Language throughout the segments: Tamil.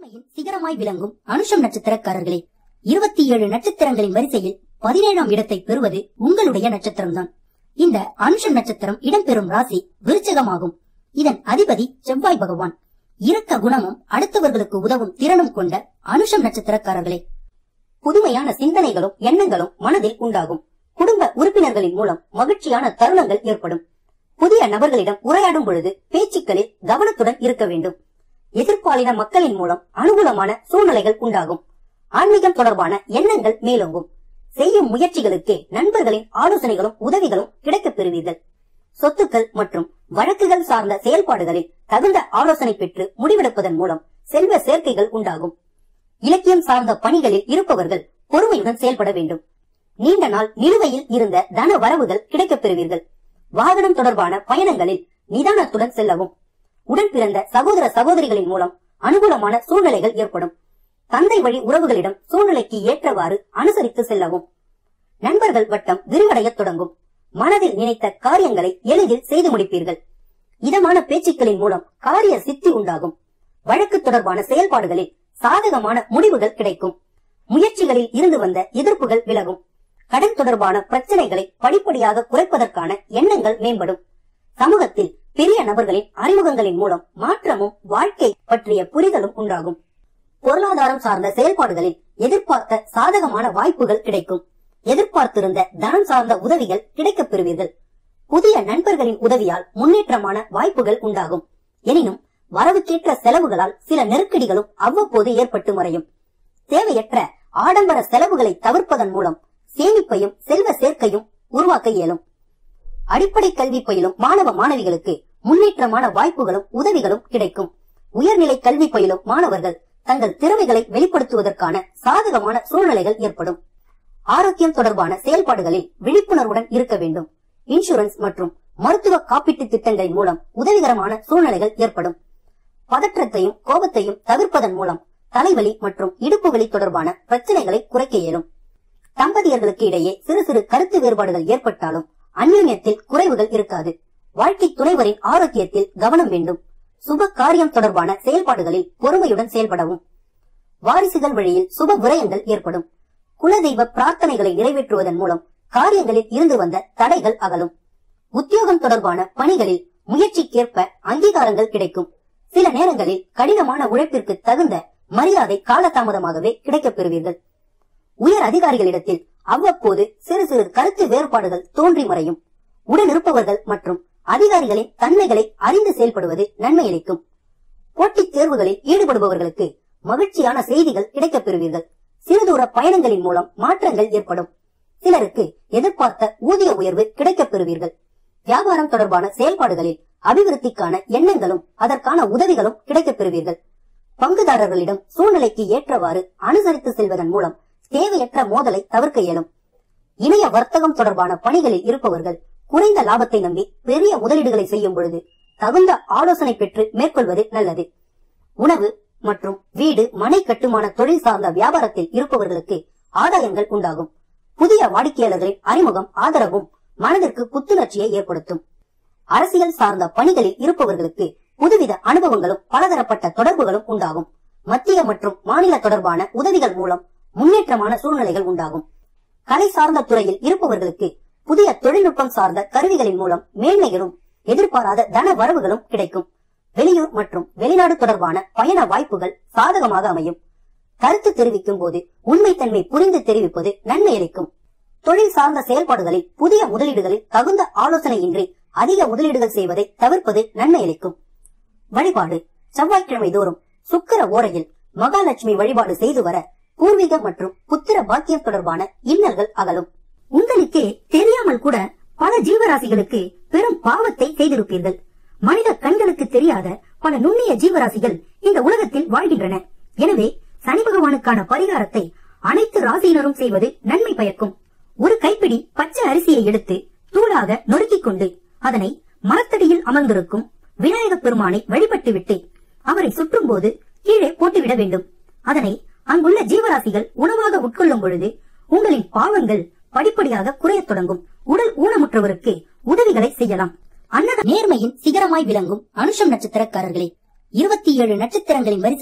நேர்மையின் சிகரமாய் விளங்கும் அனுஷம் நட்சத்திரக்காரர்களே இருபத்தி ஏழு நட்சத்திரங்களின் வரிசையில் பதினேழாம் இடத்தை பெறுவது உங்களுடைய நட்சத்திரம்தான் இந்த அனுஷம் நட்சத்திரம் இடம்பெறும் ராசி விருச்சகமாகும் இதன் அதிபதி செவ்வாய் பகவான் இரக்க குணமும் அடுத்தவர்களுக்கு உதவும் திறனும் கொண்ட அனுஷம் நட்சத்திரக்காரர்களே புதுமையான சிந்தனைகளும் எண்ணங்களும் மனதில் உண்டாகும் குடும்ப உறுப்பினர்களின் மூலம் மகிழ்ச்சியான தருணங்கள் ஏற்படும் புதிய நபர்களிடம் உரையாடும் பொழுது பேச்சுக்களில் கவனத்துடன் இருக்க வேண்டும் எதிர்ப்பாலின மக்களின் மூலம் அனுகூலமான சூழ்நிலைகள் உண்டாகும் ஆன்மீகம் தொடர்பான எண்ணங்கள் மேலோங்கும் செய்யும் முயற்சிகளுக்கு நண்பர்களின் ஆலோசனைகளும் உதவிகளும் கிடைக்கப் பெறுவீர்கள் சொத்துக்கள் மற்றும் வழக்குகள் சார்ந்த செயல்பாடுகளில் தகுந்த ஆலோசனை பெற்று முடிவெடுப்பதன் மூலம் செல்வ சேர்க்கைகள் உண்டாகும் இலக்கியம் சார்ந்த பணிகளில் இருப்பவர்கள் பொறுமையுடன் செயல்பட வேண்டும் நீண்ட நாள் நிலுவையில் இருந்த தன வரவுகள் கிடைக்கப் பெறுவீர்கள் வாகனம் தொடர்பான பயணங்களில் நிதானத்துடன் செல்லவும் உடன் பிறந்த சகோதர சகோதரிகளின் மூலம் அனுகூலமான சூழ்நிலைகள் ஏற்படும் தந்தை வழி உறவுகளிடம் சூழ்நிலைக்கு ஏற்றவாறு அனுசரித்து செல்லவும் நண்பர்கள் வட்டம் விரிவடையத் தொடங்கும் மனதில் நினைத்த காரியங்களை எளிதில் செய்து முடிப்பீர்கள் இதமான பேச்சுக்களின் மூலம் காரிய சித்தி உண்டாகும் வழக்கு தொடர்பான செயல்பாடுகளில் சாதகமான முடிவுகள் கிடைக்கும் முயற்சிகளில் இருந்து வந்த எதிர்ப்புகள் விலகும் கடன் தொடர்பான பிரச்சனைகளை படிப்படியாக குறைப்பதற்கான எண்ணங்கள் மேம்படும் சமூகத்தில் பெரிய நபர்களின் அறிமுகங்களின் மூலம் மாற்றமும் வாழ்க்கை பற்றிய புரிதலும் உண்டாகும் பொருளாதாரம் சார்ந்த செயல்பாடுகளில் எதிர்பார்த்த சாதகமான வாய்ப்புகள் கிடைக்கும் எதிர்பார்த்திருந்த தனம் சார்ந்த உதவிகள் கிடைக்கப் பெறுவீர்கள் புதிய நண்பர்களின் உதவியால் முன்னேற்றமான வாய்ப்புகள் உண்டாகும் எனினும் வரவுக்கேற்ற செலவுகளால் சில நெருக்கடிகளும் அவ்வப்போது ஏற்பட்டு மறையும் தேவையற்ற ஆடம்பர செலவுகளை தவிர்ப்பதன் மூலம் சேமிப்பையும் செல்வ சேர்க்கையும் உருவாக்க இயலும் அடிப்படை கல்வி பயிலும் மாணவ மாணவிகளுக்கு முன்னேற்றமான வாய்ப்புகளும் உதவிகளும் கிடைக்கும் உயர்நிலை கல்வி பயிலும் மாணவர்கள் தங்கள் திறமைகளை வெளிப்படுத்துவதற்கான சாதகமான சூழ்நிலைகள் ஏற்படும் ஆரோக்கியம் தொடர்பான செயல்பாடுகளில் விழிப்புணர்வுடன் இருக்க வேண்டும் இன்சூரன்ஸ் மற்றும் மருத்துவ காப்பீட்டு திட்டங்களின் மூலம் உதவிகரமான சூழ்நிலைகள் ஏற்படும் பதற்றத்தையும் கோபத்தையும் தவிர்ப்பதன் மூலம் தலைவலி மற்றும் இடுப்பு வலி தொடர்பான பிரச்சனைகளை குறைக்க இயலும் தம்பதியர்களுக்கு இடையே சிறு சிறு கருத்து வேறுபாடுகள் ஏற்பட்டாலும் அந்யோன்யத்தில் குறைவுகள் இருக்காது வாழ்க்கை துணைவரின் ஆரோக்கியத்தில் கவனம் வேண்டும் சுப காரியம் தொடர்பான செயல்பாடுகளில் பொறுமையுடன் செயல்படவும் வாரிசுகள் வழியில் சுப விரயங்கள் ஏற்படும் குலதெய்வ பிரார்த்தனைகளை நிறைவேற்றுவதன் மூலம் காரியங்களில் இருந்து வந்த தடைகள் அகலும் உத்தியோகம் தொடர்பான பணிகளில் முயற்சிக்கேற்ப அங்கீகாரங்கள் கிடைக்கும் சில நேரங்களில் கடினமான உழைப்பிற்கு தகுந்த மரியாதை காலதாமதமாகவே கிடைக்கப் பெறுவீர்கள் உயர் அதிகாரிகளிடத்தில் அவ்வப்போது சிறு சிறு கருத்து வேறுபாடுகள் தோன்றி மறையும் உடனிருப்பவர்கள் மற்றும் அதிகாரிகளின் தன்மைகளை அறிந்து செயல்படுவது நன்மை அளிக்கும் போட்டித் தேர்வுகளில் ஈடுபடுபவர்களுக்கு மகிழ்ச்சியான செய்திகள் கிடைக்கப் பெறுவீர்கள் சிறுதூர பயணங்களின் மூலம் மாற்றங்கள் ஏற்படும் சிலருக்கு எதிர்பார்த்த ஊதிய உயர்வு கிடைக்கப் பெறுவீர்கள் வியாபாரம் தொடர்பான செயல்பாடுகளில் அபிவிருத்திக்கான எண்ணங்களும் அதற்கான உதவிகளும் கிடைக்கப் பெறுவீர்கள் பங்குதாரர்களிடம் சூழ்நிலைக்கு ஏற்றவாறு அனுசரித்து செல்வதன் மூலம் தேவையற்ற மோதலை தவிர்க்க இயலும் இணைய வர்த்தகம் தொடர்பான பணிகளில் இருப்பவர்கள் குறைந்த லாபத்தை நம்பி பெரிய முதலீடுகளை செய்யும் பொழுது தகுந்த ஆலோசனை பெற்று மேற்கொள்வது நல்லது உணவு மற்றும் வீடு மனை கட்டுமான தொழில் சார்ந்த வியாபாரத்தில் இருப்பவர்களுக்கு ஆதாயங்கள் உண்டாகும் புதிய வாடிக்கையாளர்களின் அறிமுகம் ஆதரவும் மனதிற்கு புத்துணர்ச்சியை ஏற்படுத்தும் அரசியல் சார்ந்த பணிகளில் இருப்பவர்களுக்கு புதுவித அனுபவங்களும் பலதரப்பட்ட தொடர்புகளும் உண்டாகும் மத்திய மற்றும் மாநில தொடர்பான உதவிகள் மூலம் முன்னேற்றமான சூழ்நிலைகள் உண்டாகும் கலை சார்ந்த துறையில் இருப்பவர்களுக்கு புதிய தொழில்நுட்பம் சார்ந்த கருவிகளின் மூலம் மேன்மைகளும் எதிர்பாராத தன வரவுகளும் கிடைக்கும் வெளியூர் மற்றும் வெளிநாடு தொடர்பான பயண வாய்ப்புகள் சாதகமாக அமையும் கருத்து தெரிவிக்கும் போது உண்மைத்தன்மை புரிந்து தெரிவிப்பது நன்மை அளிக்கும் தொழில் சார்ந்த செயல்பாடுகளில் புதிய முதலீடுகளில் தகுந்த ஆலோசனையின்றி அதிக முதலீடுகள் செய்வதை தவிர்ப்பது நன்மை அளிக்கும் வழிபாடு செவ்வாய்க்கிழமை தோறும் சுக்கர ஓரையில் மகாலட்சுமி வழிபாடு செய்து வர பூர்வீக மற்றும் புத்திர பாக்கியம் தொடர்பான இன்னல்கள் அகலும் உங்களுக்கே தெரியாமல் கூட பல ஜீவராசிகளுக்கு பெரும் பாவத்தை செய்திருப்பீர்கள் மனித கண்களுக்கு தெரியாத பல நுண்ணிய ஜீவராசிகள் இந்த உலகத்தில் வாழ்கின்றன எனவே சனி பகவானுக்கான பரிகாரத்தை அனைத்து ராசியினரும் செய்வது நன்மை பயக்கும் ஒரு கைப்பிடி பச்சை அரிசியை எடுத்து தூளாக நொறுக்கிக் கொண்டு அதனை மரத்தடியில் அமர்ந்திருக்கும் விநாயகப் பெருமானை வழிபட்டுவிட்டு அவரை சுற்றும் போது கீழே போட்டுவிட வேண்டும் அதனை அங்குள்ள ஜீவராசிகள் உணவாக உட்கொள்ளும் பொழுது உங்களின் பாவங்கள் படிப்படியாக குறையத் தொடங்கும் உடல் ஊனமுற்றவருக்கு உதவிகளை செய்யலாம் அன்னத நேர்மையின் சிகரமாய் விளங்கும் அனுஷம் நட்சத்திரக்காரர்களே இருபத்தி ஏழு நட்சத்திரங்களின் வரிசையில்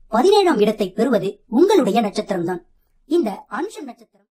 பதினேழாம் இடத்தை பெறுவது உங்களுடைய நட்சத்திரம்தான் இந்த அனுஷம் நட்சத்திரம்